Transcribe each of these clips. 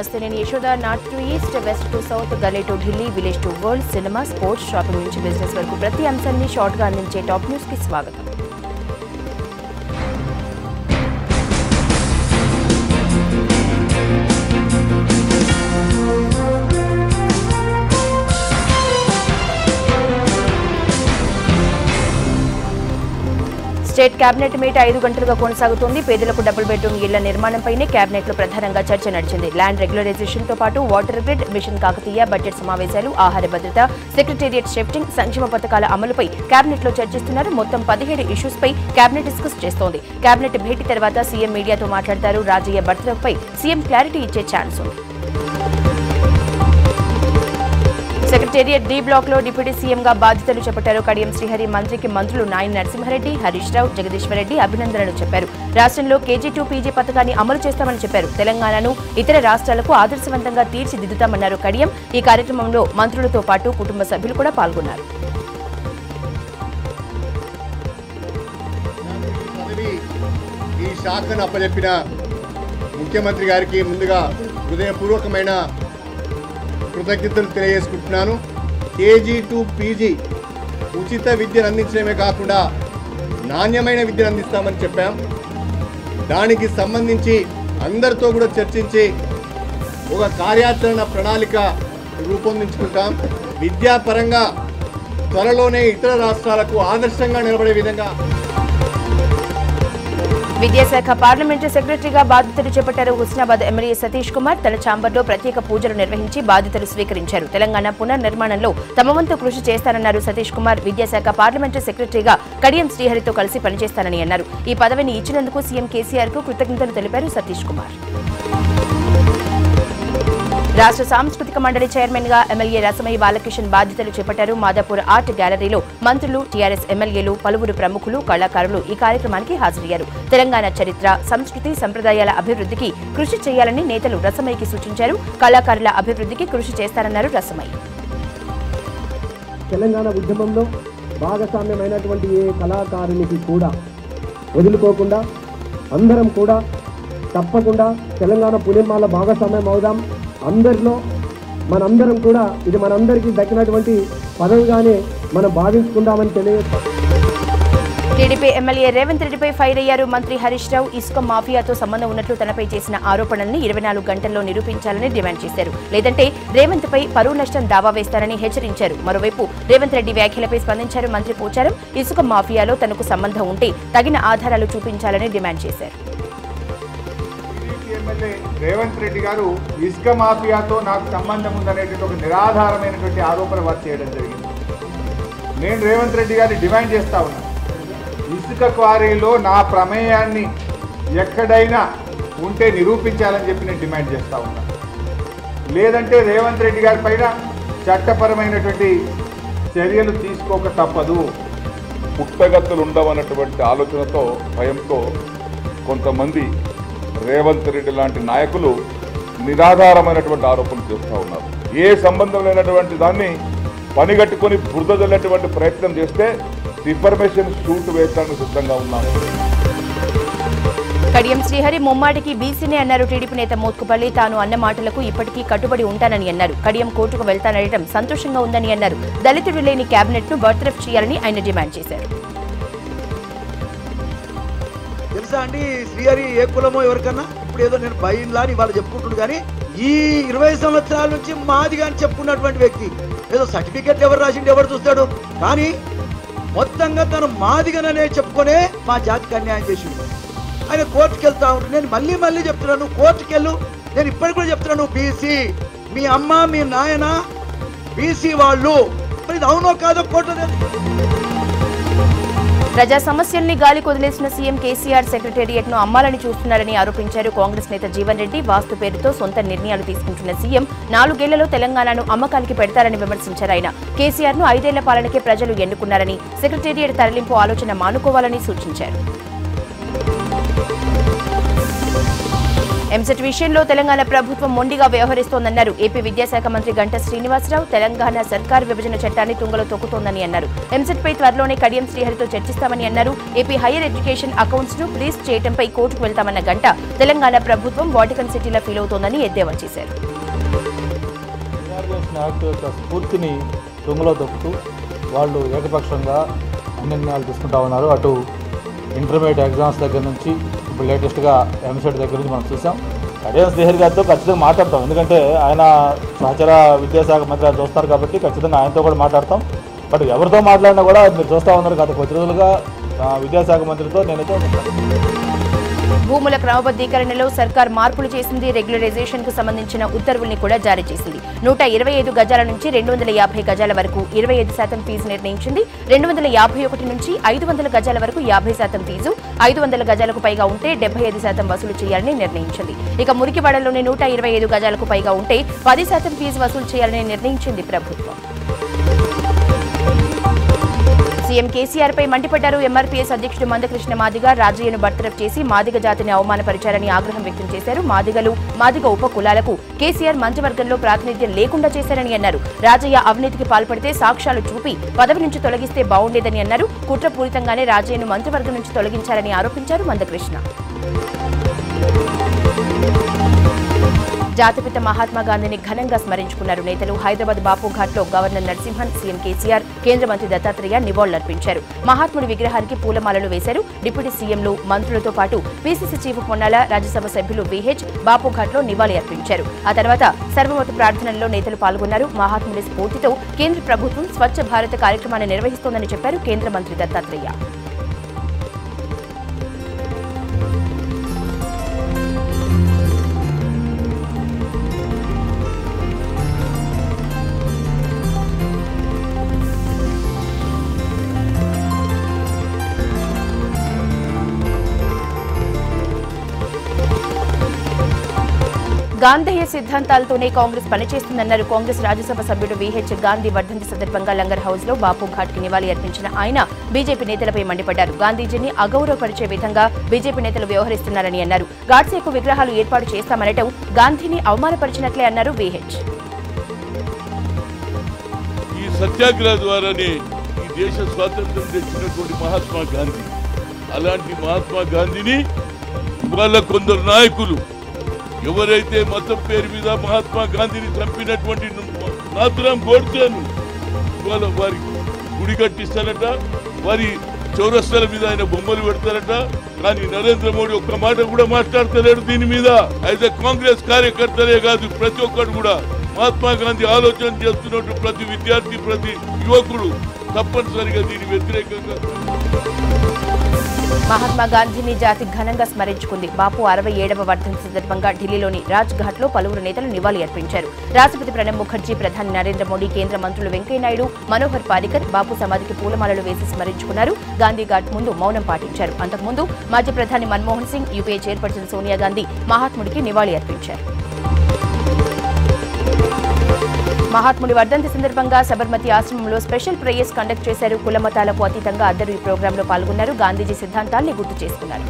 నమస్తే నేను Yashoda north to east west to south గల్లీ to Delhi village to world cinema sports shopping నుంచి business వరకు ప్రతి అంశాన్ని షార్ట్ గా అందించే టాప్ న్యూస్ కి స్వాగతం స్టేట్ కేబినెట్ మీట్ ఐదు గంటలుగా కొనసాగుతోంది పేదలకు డబుల్ బెడ్రూమ్ ఇళ్ల నిర్మాణంపైనే కేబినెట్ లో ప్రధానంగా చర్చ నడిచింది ల్యాండ్ రెగ్యులరైజేషన్ తో పాటు water grid mission Kakatiya budget సమావేశాలు ఆహార భద్రత సెక్రటేరియట్ షిఫ్టింగ్ సంక్షేమ పథకాల అమలుపై కేబినెట్ లో చర్చిస్తున్నారు మొత్తం పదిహేడు ఇష్యూస్ పై కేబినెట్ డిస్కస్ చేస్తోంది కేబినెట్ భేటీ తర్వాత సీఎం మీడియాతో మాట్లాడతారు రాజయ్య బర్త్డేపై సీఎం క్లారిటీ ఇచ్చే ఛాన్స్ ఉంది సెక్రటేరియట్ డి బ్లాక్ లో డిప్యూటీ సీఎంగా బాధ్యతలు చేపట్టారు కడియం శ్రీహరి మంత్రికి మంత్రులు నాయన్ నరసింహారెడ్డి హరీష్ రావు జగదీశ్వరరెడ్డి అభినందనలు చెప్పారు రాష్ట్రంలో కేజీ టూ పీజీ పథకాన్ని అమలు చేస్తామని చెప్పారు తెలంగాణను ఇతర రాష్ట్రాలకు ఆదర్శవంతంగా తీర్చిదిద్దుతామన్నారు కడియం ఈ కార్యక్రమంలో మంత్రులతో పాటు కుటుంబ సభ్యులు కూడా పాల్గొన్నారు పదవి ఈ శాఖను అప్పచెప్పిన ముఖ్యమంత్రి గారికి ముందుగా హృదయపూర్వకమైన కృతజ్ఞతలు తెలియజేసుకుంటున్నాను కేజీ టు పీజీ ఉచిత విద్యను అందించడమే కాకుండా నాణ్యమైన విద్యను అందిస్తామని చెప్పాం దానికి సంబంధించి అందరితో కూడా చర్చించి ఒక కార్యాచరణ ప్రణాళిక రూపొందించుకుంటాం విద్యాపరంగా త్వరలోనే ఇతర రాష్ట్రాలకు ఆదర్శంగా నిలబడే విధంగా విద్యాశాఖ పార్లమెంటరీ సెక్రటరీగా బాధ్యతలు చేపట్టారు హుస్నాబాద్ ఎమ్మెల్యే సతీష్ కుమార్ తన ఛాంబర్లో ప్రత్యేక పూజలు నిర్వహించి బాధ్యతలు స్వీకరించారు తెలంగాణ పునర్నిర్మాణంలో తమ వంతు కృషి చేస్తానన్నారు సతీష్ కుమార్ విద్యాశాఖ పార్లమెంటరీ సెక్రటరీగా కడియం శ్రీహరితో కలిసి పనిచేస్తానని అన్నారు ఈ పదవిని ఇచ్చినందుకు సీఎం కేసీఆర్ కు కృతజ్ఞతలు తెలిపారు సతీష్ కుమార్ రాష్ట్ర సాంస్కృతిక మండలి చైర్మన్ గా ఎమ్మెల్యే రసమయ్య బాలకిషన్ బాధ్యతలు చేపట్టారు మాదాపూర్ ఆర్ట్ గ్యాలరీలో మంత్రులు టీఆర్ఎస్ ఎమ్మెల్యేలు పలువురు ప్రముఖులు కళాకారులు ఈ కార్యక్రమానికి హాజరయ్యారు తెలంగాణ చరిత్ర సంస్కృతి సంప్రదాయాల అభివృద్ధికి కృషి చేయాలని నేతలు రసమయ్యకి సూచించారు కళాకారుల అభివృద్ధికి కృషి చేస్తారన్నారు రసమయ్య తెలంగాణ ఉద్యమంలో భాగస్వామ్యమైనటువంటి ఏ కళాకారునికి కూడా వదులుకోకుండా అందరం కూడా తప్పకుండా తెలంగాణ పునర్మాల భాగస్వామ్యం అవుదాం అందరిలో మనందరం కూడా ఇది మనందరికీ దక్కినటువంటి పదవిగానే మనం భావించుకుందామని తెలియజేస్తాం టీడీపీ ఎమ్మెల్యే రేవంత్ రెడ్డిపై ఫైర్ అయ్యారు మంత్రి హరీష్ రావు ఇసుక మాఫియాతో సంబంధం ఉన్నట్లు తనపై చేసిన ఆరోపణల్ని ఇరవై నాలుగు గంటల్లో నిరూపించాలని డిమాండ్ చేశారు లేదంటే రేవంత్ పై పరువు నష్టం దావా వేస్తారని హెచ్చరించారు మరోవైపు రేవంత్ రెడ్డి వ్యాఖ్యలపై స్పందించారు మంత్రి పోచారం ఇసుక మాఫియాలో తనకు సంబంధం ఉంటే తగిన ఆధారాలు చూపించాలని డిమాండ్ చేశారు టీడీపీ ఎమ్మెల్యే రేవంత్ రెడ్డి గారు ఇసుక మాఫియాతో నాకు సంబంధం ఉందనేటువంటి ఒక నిరాధారమైనటువంటి ఆరోపణ వారు చేయడం జరిగింది నేను రేవంత్ రెడ్డి గారిని డిమాండ్ చేస్తా ఉన్నా ఇసుక క్వారీలో నా ప్రమేయాన్ని ఎక్కడైనా ఉంటే నిరూపించాలని చెప్పి నేను డిమాండ్ చేస్తా ఉన్నా లేదంటే రేవంత్ రెడ్డి గారి పైన చట్టపరమైనటువంటి చర్యలు తీసుకోక తప్పదు పుట్టగతులు ఉండవన్నటువంటి ఆలోచనతో భయంతో కొంతమంది రేవంత్ రెడ్డి లాంటి నాయకులు నిరాధారమైనటువంటి ఆరోపణలు చేస్తూ ఉన్నారు ఏ సంబంధం లేనటువంటి దాన్ని పనిగట్టుకొని బురద జల్లేటువంటి ప్రయత్నం చేస్తే డిఫర్మేషన్ షూట్ వేయడానికి సిద్ధంగా ఉన్నాము కడియం శ్రీహరి ముమ్మాటికి బీసీనే అన్నారు టీడీపీ నేత మోత్కుపల్లి తాను అన్న మాటలకు ఇప్పటికీ కట్టుబడి ఉంటానని అన్నారు కడియం కోర్టుకు వెళ్తానడం సంతోషంగా ఉందని అన్నారు దళితుడు లేని కేబినెట్ ను బర్తరఫ్ చేయాలని ఆయన డిమాండ్ చేశారు తెలుసా అండి శ్రీహరి ఏ కులమో ఎవరికన్నా ఇప్పుడు ఏదో నేను భయంలా అని వాళ్ళు చెప్పుకుంటున్నాడు కానీ ఈ ఇరవై సంవత్సరాల నుంచి మాదిగా అని చెప్పుకున్నటువంటి వ్యక్తి ఏదో సర్టిఫికెట్ ఎవరు రాసిండు ఎవరు చూస్తాడు కానీ మొత్తంగా తను మాదిగననే చెప్పుకొనే మా జాతికి అన్యాయం చేసిండు ఆయన కోర్టుకి వెళ్తా ఉంటే నేను మళ్ళీ మళ్ళీ చెప్తున్నాను కోర్టుకి వెళ్ళు నేను ఇప్పటికి కూడా చెప్తున్నాను బీసీ మీ అమ్మ మీ నాయన బీసీ వాళ్ళు మరి ఇది అవునో కాదో కోర్టు ప్రజా సమస్యల్ని గాలికి వదిలేసిన సీఎం కేసీఆర్ సెక్రటేరియట్ ను అమ్మాలని చూస్తున్నారని ఆరోపించారు కాంగ్రెస్ నేత జీవన్ రెడ్డి వాస్తు పేరుతో సొంత నిర్ణయాలు తీసుకుంటున్న సీఎం నాలుగేళ్లలో తెలంగాణను అమ్మకానికి పెడతారని విమర్శించారు ఆయన కేసీఆర్ ను ఐదేళ్ల పాలనకే ప్రజలు ఎన్నుకున్నారని సెక్రటేరియట్ తరలింపు ఆలోచన మానుకోవాలని సూచించారు ఎంసెట్ విషయంలో తెలంగాణ ప్రభుత్వం మొండిగా వ్యవహరిస్తోందన్నారు ఏపీ విద్యాశాఖ మంత్రి గంటా శ్రీనివాసరావు తెలంగాణ సర్కార్ విభజన చట్టాన్ని తుంగలో తొక్కుతోందని అన్నారు ఎంసెట్ పై త్వరలోనే కడియం శ్రీహరితో చర్చిస్తామని అన్నారు ఏపీ హైయర్ ఎడ్యుకేషన్ అకౌంట్స్ ను ఫ్రీజ్ చేయడంపై కోర్టుకు వెళ్తామన్న గంట తెలంగాణ ప్రభుత్వం వాటికన్ సిటీలో ఫీల్ అవుతోందని ఎద్దేవా చేశారు రిజర్వేషన్ యాక్ట్ యొక్క స్ఫూర్తిని తుంగలో తొక్కుతూ వాళ్ళు ఏకపక్షంగా అన్ని నిర్ణయాలు తీసుకుంటా ఉన్నారు అటు ఇంటర్మీడియట్ ఎగ్జామ్స్ దగ్గర నుంచి ఇప్పుడు లేటెస్ట్గా ఎంసెట్ దగ్గర నుంచి మనం చూసాం కడియం శ్రీహరి గారితో ఖచ్చితంగా మాట్లాడతాం ఎందుకంటే ఆయన సహచర విద్యాశాఖ మంత్రి గారు చూస్తారు కాబట్టి ఖచ్చితంగా ఆయనతో కూడా మాట్లాడతాం బట్ ఎవరితో మాట్లాడినా కూడా మీరు చూస్తూ ఉన్నారు గత కొద్ది రోజులుగా ఆ, విద్యాశాఖ మంత్రితో నేనైతే భూముల క్రమబద్ధీకరణలో సర్కార్ మార్పులు చేసింది రెగ్యులరైజేషన్ కు సంబంధించిన ఉత్తర్వుల్ని కూడా జారీ చేసింది నూట ఇరవై ఐదు గజాల నుంచి రెండు వందల యాభై గజాల వరకు ఇరవై ఐదు శాతం ఫీజు నిర్ణయించింది రెండు వందల యాభై ఒకటి నుంచి ఐదు వందల గజాల వరకు యాభై శాతం ఫీజు ఐదు వందల గజాలకు పైగా ఉంటే డెబ్బై ఐదు శాతం వసూలు చేయాలని నిర్ణయించింది ఇక మురికివాడలోని నూట ఇరవై ఐదు గజాలకు పైగా ఉంటే పది శాతం ఫీజు వసూలు చేయాలని నిర్ణయించింది ప్రభుత్వం సీఎం కేసీఆర్ పై మండిపడ్డారు ఎంఆర్పీఎస్ అధ్యక్షుడు మందకృష్ణ మాదిగ రాజయ్యను బర్తరఫ్ చేసి మాదిగ జాతిని అవమానపరిచారని ఆగ్రహం వ్యక్తం చేశారు మాదిగలు మాదిగ ఉప కులాలకు కేసీఆర్ మంత్రివర్గంలో ప్రాతినిధ్యం లేకుండా చేశారని అన్నారు రాజయ్య అవినీతికి పాల్పడితే సాక్ష్యాలు చూపి పదవి నుంచి తొలగిస్తే బాగుండేదని అన్నారు కుట్రపూరితంగానే రాజయ్యను మంత్రివర్గం నుంచి తొలగించారని ఆరోపించారు మందకృష్ణ జాతిపిత మహాత్మా గాంధీని ఘనంగా స్మరించుకున్నారు నేతలు హైదరాబాద్ బాపు ఘాట్లో గవర్నర్ నరసింహన్ సీఎం కేసీఆర్ కేంద్ర మంత్రి దత్తాత్రేయ నివాళులర్పించారు మహాత్ముడి విగ్రహానికి పూలమాలలు వేశారు డిప్యూటీ సీఎంలు మంత్రులతో పాటు పీసీసీ చీఫ్ పొన్నాల రాజ్యసభ సభ్యులు విహెచ్ బాపు ఘాట్లో నివాళి అర్పించారు ఆ తర్వాత సర్వమత ప్రార్థనల్లో నేతలు పాల్గొన్నారు మహాత్ముడి స్ఫూర్తితో కేంద్ర ప్రభుత్వం స్వచ్ఛ భారత్ కార్యక్రమాన్ని నిర్వహిస్తోందని చెప్పారు కేంద్ర మంత్రి దత్తాత్రేయ గాంధేయ సిద్ధాంతాలతోనే కాంగ్రెస్ పనిచేస్తుందన్నారు కాంగ్రెస్ రాజ్యసభ సభ్యుడు విహెచ్ గాంధీ వర్ధంతి సందర్భంగా లంగర్ హౌస్ లో బాపు ఘాట్ కి నివాళి అర్పించిన ఆయన బీజేపీ నేతలపై మండిపడ్డారు గాంధీజీని అగౌరవపరిచే విధంగా బీజేపీ నేతలు వ్యవహరిస్తున్నారని అన్నారు గాడ్సేకు విగ్రహాలు ఏర్పాటు చేస్తామనటం గాంధీని అవమానపరిచినట్లే అన్నారు విహెచ్ ఈ సత్యాగ్రహ ద్వారానే ఈ దేశ స్వాతంత్రం తెచ్చినటువంటి మహాత్మా గాంధీ అలాంటి మహాత్మా గాంధీని ఇవాళ కొందరు నాయకులు ఎవరైతే మతం పేరు మీద మహాత్మా గాంధీని చంపినటువంటి నాథురాం గోడ్సేను ఇవాళ వారి గుడి కట్టిస్తారట వారి చౌరస్తాల మీద ఆయన బొమ్మలు పెడతారట కానీ నరేంద్ర మోడీ ఒక్క మాట కూడా మాట్లాడతలేడు దీని మీద అయితే కాంగ్రెస్ కార్యకర్తలే కాదు ప్రతి ఒక్కరు కూడా మహాత్మా గాంధీ ఆలోచన చేస్తున్నట్టు ప్రతి విద్యార్థి ప్రతి యువకుడు తప్పనిసరిగా దీని వ్యతిరేకంగా మహాత్మా గాంధీని జాతి ఘనంగా స్మరించుకుంది బాపు అరవై ఏడవ వర్ధంతి సందర్భంగా ఢిల్లీలోని రాజ్ ఘాట్ లో పలువురు నేతలు నివాళి అర్పించారు రాష్ట్రపతి ప్రణబ్ ముఖర్జీ ప్రధాని నరేంద్ర మోడీ కేంద్ర మంత్రులు వెంకయ్యనాయుడు మనోహర్ పారికర్ బాపు సమాధికి పూలమాలలు వేసి స్మరించుకున్నారు గాంధీ ఘాట్ ముందు మౌనం పాటించారు అంతకుముందు మాజీ ప్రధాని మన్మోహన్ సింగ్ యూపీఏ చైర్పర్సన్ సోనియా గాంధీ మహాత్ముడికి నివాళి అర్పించారు మహాత్ముడి వర్ధంతి సందర్భంగా సబర్మతి ఆశ్రమంలో స్పెషల్ ప్రేయర్స్ కండక్ట్ చేశారు కుల మతాలకు అతీతంగా అందరూ ఈ ప్రోగ్రాంలో పాల్గొన్నారు గాంధీజీ సిద్ధాంతాల్ని గుర్తు చేసుకున్నారు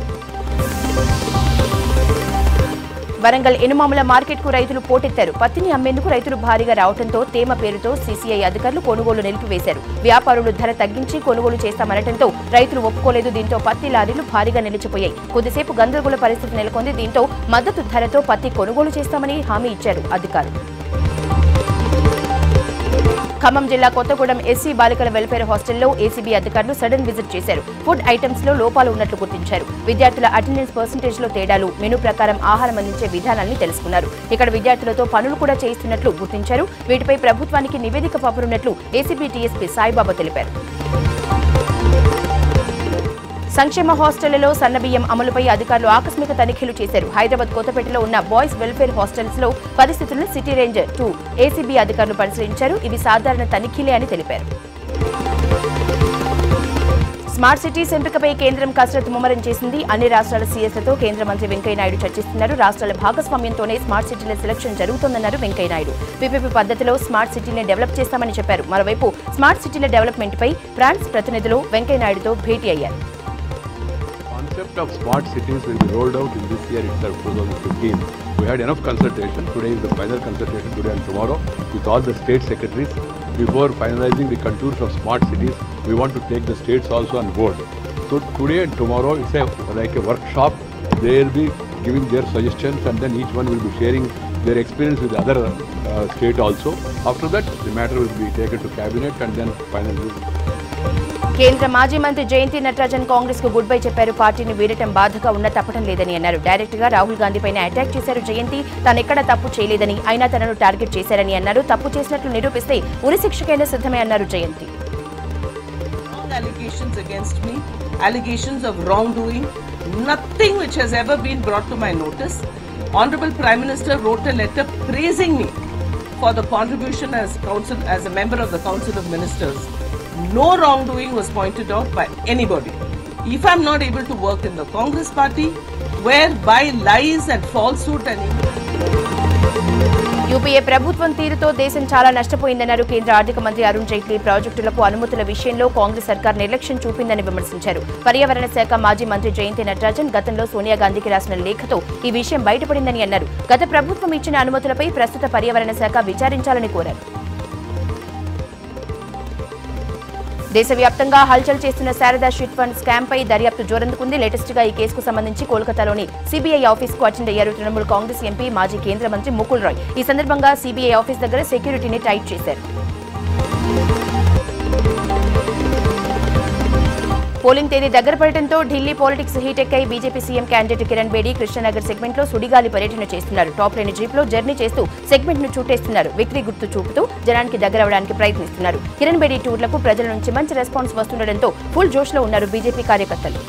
వరంగల్ ఎనుమాముల మార్కెట్ కు రైతులు పోటెత్తారు పత్తిని అమ్మేందుకు రైతులు భారీగా రావడంతో తేమ పేరుతో సీసీఐ అధికారులు కొనుగోలు నిలిపివేశారు వ్యాపారులు ధర తగ్గించి కొనుగోలు చేస్తామనడంతో రైతులు ఒప్పుకోలేదు దీంతో పత్తి లారీలు భారీగా నిలిచిపోయాయి కొద్దిసేపు గందరగోళ పరిస్థితి నెలకొంది దీంతో మద్దతు ధరతో పత్తి కొనుగోలు చేస్తామని హామీ ఇచ్చారు అధికారులు ఖమ్మం జిల్లా కొత్తగూడెం ఎస్సీ బాలికల వెల్ఫేర్ హాస్టల్లో ఏసీబీ అధికారులు సడన్ విజిట్ చేశారు ఫుడ్ ఐటమ్స్ లో లోపాలు ఉన్నట్లు గుర్తించారు విద్యార్థుల అటెండెన్స్ పర్సంటేజ్ లో తేడాలు మెనూ ప్రకారం ఆహారం అందించే విధానాన్ని తెలుసుకున్నారు ఇక్కడ విద్యార్థులతో పనులు కూడా చేయిస్తున్నట్లు గుర్తించారు వీటిపై ప్రభుత్వానికి నివేదిక పంపనున్నట్లు ఏసీబీ టీఎస్పీ సాయిబాబా తెలిపారు సంక్షేమ హాస్టళ్లలో సన్నబియ్యం అమలుపై అధికారులు ఆకస్మిక తనిఖీలు చేశారు హైదరాబాద్ కొత్తపేటలో ఉన్న బాయ్స్ వెల్ఫేర్ హాస్టల్స్ లో పరిస్థితులను సిటీ రేంజ్ టూ ఏసీబీ అధికారులు పరిశీలించారు ఇవి సాధారణ తనిఖీలే అని తెలిపారు స్మార్ట్ సిటీస్ ఎంపికపై కేంద్రం కసరత్తు ముమ్మరం చేసింది అన్ని రాష్ట్రాల సీఎస్లతో కేంద్ర మంత్రి వెంకయ్యనాయుడు చర్చిస్తున్నారు రాష్ట్రాల భాగస్వామ్యంతోనే స్మార్ట్ సిటీల సెలక్షన్ జరుగుతోందన్నారు వెంకయ్యనాయుడు పీపీపీ పద్ధతిలో స్మార్ట్ సిటీని డెవలప్ చేస్తామని చెప్పారు మరోవైపు స్మార్ట్ సిటీల డెవలప్మెంట్పై ఫ్రాన్స్ ప్రతినిధులు వెంకయ్యనాయుడుతో భేటీ అయ్యారు concept of smart cities will be rolled out in this year itself, 2015. We had enough consultation. Today is the final consultation, today and tomorrow, with all the state secretaries. Before finalizing the contours of smart cities, we want to take the states also on board. So today and tomorrow, it's a, like a workshop. They will be giving their suggestions and then each one will be sharing their experience with the other uh, state also. After that, the matter will be taken to cabinet and then finally కేంద్ర మాజీ మంత్రి జయంతి నటరాజన్ కాంగ్రెస్ కు good bye చెప్పారు పార్టీని వీడటం బాధగా ఉన్న తప్పటం లేదని అన్నారు డైరెక్ట్ గా రాహుల్ గాంధీ పైన అటాక్ చేశారు జయంతి తానెక్కడ తప్పు చేయలేదని అయినా తనను టార్గెట్ చేశారని అన్నారు తప్పు చేసినట్లు నిరూపిస్తే ఉరిశిక్షకైనా సిద్ధమే అన్నారు Jayanthi wrong allegations against me, allegations of wrongdoing, nothing which has ever been brought to my notice. Honorable Prime Minister wrote a letter praising me for the contribution as council as a member of the Council of Ministers. No wrongdoing was pointed out by anybody. If I'm not able to work in the Congress party, where by lies and falsehood and UPA ప్రభుత్వం తీరుతో దేశం చాలా నష్టపోయిందన్నారు కేంద్ర ఆర్థిక మంత్రి అరుణ్ జైట్లీ ప్రాజెక్టులకు అనుమతుల విషయంలో కాంగ్రెస్ సర్కార్ నిర్లక్ష్యం చూపిందని విమర్శించారు పర్యావరణ శాఖ మాజీ మంత్రి జయంతి నటరాజన్ గతంలో సోనియా గాంధీకి రాసిన లేఖతో ఈ విషయం బయటపడిందని అన్నారు గత ప్రభుత్వం ఇచ్చిన అనుమతులపై ప్రస్తుత పర్యావరణ శాఖ విచారించాలని కోరారు దేశవ్యాప్తంగా హల్చల్ చేస్తున్న శారదా చిట్ ఫండ్ స్కామ్ పై దర్యాప్తు జోరందుకుంది లేటెస్ట్ గా ఈ కేసుకు సంబంధించి కోల్కతాలోని సిబిఐ ఆఫీస్ కు అటెండ్ అయ్యారు తృణమూల్ కాంగ్రెస్ ఎంపీ మాజీ కేంద్ర మంత్రి ముకుల్ రాయ్ ఈ సందర్భంగా సిబిఐ ఆఫీస్ దగ్గర సెక్యూరిటీని టైట్ చేశారు పోలింగ్ తేదీ దగ్గర పడటంతో ఢిల్లీ పాలిటిక్స్ హీట్ ఎక్కాయి BJP CM candidate Kiran Bedi Krishnanagar segment లో సుడిగాలి పర్యటన చేస్తున్నారు టాప్ లైన్ జీప్ లో జర్నీ చేస్తూ సెగ్మెంట్ ను చుట్టేస్తున్నారు విక్రీ గుర్తు చూపుతూ జనానికి దగ్గరవడానికి ప్రయత్నిస్తున్నారు కిరణ్ బేడి టూర్లకు ప్రజల నుంచి మంచి రెస్పాన్స్ వస్తుండటంతో ఫుల్ జోష్ లో ఉన్నారు బీజేపీ కార్యకర్తలు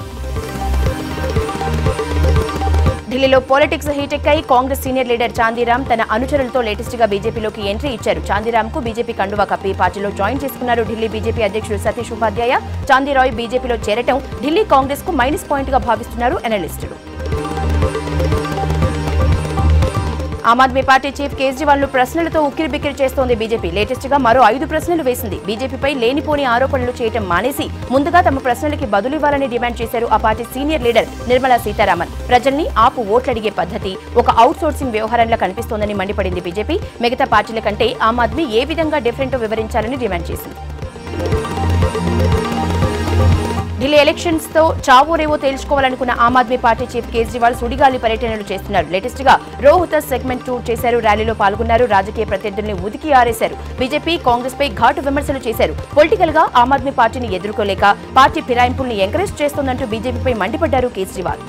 ఢిల్లీలో పాలిటిక్స్ హీట్ ఎక్కాయి కాంగ్రెస్ సీనియర్ లీడర్ చాందీరామ్ తన అనుచరులతో లేటెస్ట్ గా బీజేపీలోకి ఎంట్రీ ఇచ్చారు చాందీరామ్ కు బీజేపీ కండువా కప్పి పార్టీలో జాయిన్ చేసుకున్నారు ఢిల్లీ బీజేపీ అధ్యక్షుడు సతీష్ ఉపాధ్యాయ చాందీరాయ్ బీజేపీలో చేరటం ఢిల్లీ కాంగ్రెస్ కు మైనస్ పాయింట్ గా భావిస్తున్నారు అనలిస్టులు ఆమ్ ఆద్మీ పార్టీ చీఫ్ కేజ్రీవాల్ ను ప్రశ్నలతో ఉక్కిరిబిక్కిరి చేస్తోంది బీజేపీ లేటెస్ట్ గా మరో ఐదు ప్రశ్నలు వేసింది బీజేపీపై లేనిపోని ఆరోపణలు చేయటం మానేసి ముందుగా తమ ప్రశ్నలకి బదులివ్వాలని డిమాండ్ చేశారు ఆ party senior leader Nirmala Sitharaman ప్రజల్ని ఆపు ఓట్లడిగే పద్ధతి ఒక అవుట్ సోర్సింగ్ వ్యవహారంలా కనిపిస్తోందని మండిపడింది బీజేపీ మిగతా పార్టీల కంటే ఆమ్ ఆద్మీ ఏ విధంగా డిఫరెంట్ వివరించాలని డిమాండ్ చేసింది ఢిల్లీ ఎలక్షన్స్ తో చావో రేవో తేల్చుకోవాలనుకున్న ఆమ్ ఆద్మీ పార్టీ చీఫ్ కేజ్రీవాల్ సుడిగాలి పర్యటనలు చేస్తున్నారు లేటెస్ట్ గా రోహ్తస్ సెగ్మెంట్ టూర్ చేశారు ర్యాలీలో పాల్గొన్నారు రాజకీయ ప్రత్యర్థుల్ని ఉదికి ఆరేశారు బీజేపీ కాంగ్రెస్ పై ఘాటు విమర్శలు చేశారు పొలిటికల్ గా ఆమ్ ఆద్మీ పార్టీని ఎదుర్కోలేక పార్టీ ఫిరాయింపుల్ని ఎంకరేజ్ చేస్తోందంటూ బీజేపీపై మండిపడ్డారు కేజ్రీవాల్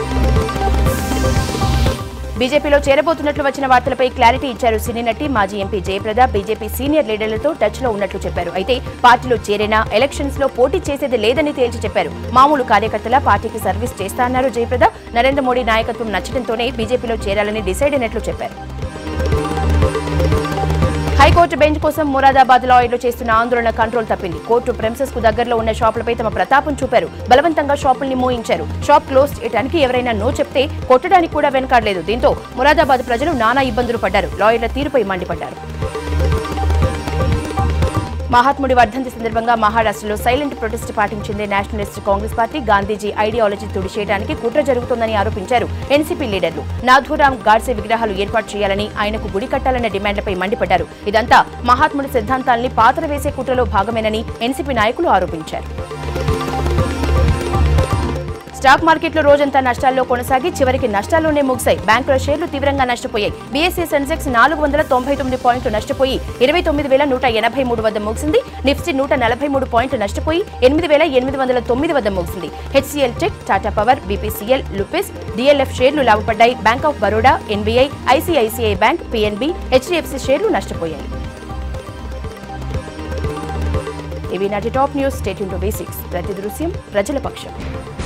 బీజేపీలో చేరబోతున్నట్లు వచ్చిన వార్తలపై క్లారిటీ ఇచ్చారు సినీ నటి మాజీ ఎంపీ జయప్రద బీజేపీ సీనియర్ లీడర్లతో టచ్ లో ఉన్నట్లు చెప్పారు అయితే పార్టీలో చేరినా ఎలక్షన్స్ లో పోటీ చేసేది లేదని తేల్చి చెప్పారు మామూలు కార్యకర్తల పార్టీకి సర్వీస్ చేస్తా అన్నారు జయప్రద నరేంద్ర మోడీ నాయకత్వం నచ్చడంతోనే బీజేపీలో చేరాలని డిసైడ్ అయినట్లు చెప్పారు హైకోర్టు బెంచ్ కోసం మురాదాబాద్ లాయర్లు చేస్తున్న ఆందోళన కంట్రోల్ తప్పింది కోర్టు ప్రెమిసెస్ కు దగ్గరలో ఉన్న షాపులపై తమ ప్రతాపం చూపారు బలవంతంగా షాపుల్ని మోయించారు షాప్ క్లోజ్ చేయడానికి ఎవరైనా నో చెప్తే కొట్టడానికి కూడా వెనకాడలేదు దీంతో మురాదాబాద్ ప్రజలు నానా ఇబ్బందులు పడ్డారు లాయర్ల తీరుపై మండిపడ్డారు మహాత్ముడి వర్ధంతి సందర్భంగా మహారాష్ట్రలో సైలెంట్ ప్రొటెస్ట్ పాటించింది nationalist Congress party Gandhiji ideology తుడిచేయడానికి కుట్ర జరుగుతోందని ఆరోపించారు ఎన్సీపీ లీడర్లు నాథూరాం గాడ్సే విగ్రహాలు ఏర్పాటు చేయాలని ఆయనకు గుడి కట్టాలన్న డిమాండ్లపై మండిపడ్డారు ఇదంతా మహాత్ముడి సిద్ధాంతాల్ని పాతర వేసే కుట్రలో భాగమేనని ఎన్సీపీ నాయకులు ఆరోపించారు స్టాక్ మార్కెట్లో రోజంతా నష్టాల్లో కొనసాగి చివరికి నష్టాల్లోనే ముగిశాయి బ్యాంకుల షేర్లు తీవ్రంగా నష్టపోయాయి బీఎస్సీ సెన్సెక్స్ నాలుగు వందల తొంభై తొమ్మిది పాయింట్లు నష్టపోయి ఇరవై తొమ్మిది వేల నూట ఎనభై మూడు వద్ద ముగిసింది నిఫ్టీ నూట నలభై మూడు పాయింట్లు నష్టపోయి ఎనిమిది వేల ఎనిమిది వందల తొమ్మిది వద్ద ముగిసింది HCL tech Tata power BPCL లుపిస్ డిఎల్ఎఫ్ షేర్లు లాభపడ్డాయి bank of Baroda SBI ICICI bank PNB HDFC షేర్లు నష్టపోయాయి ఇవి నాటి top news state to basics ప్రతి దృశ్యం ప్రజల పక్షం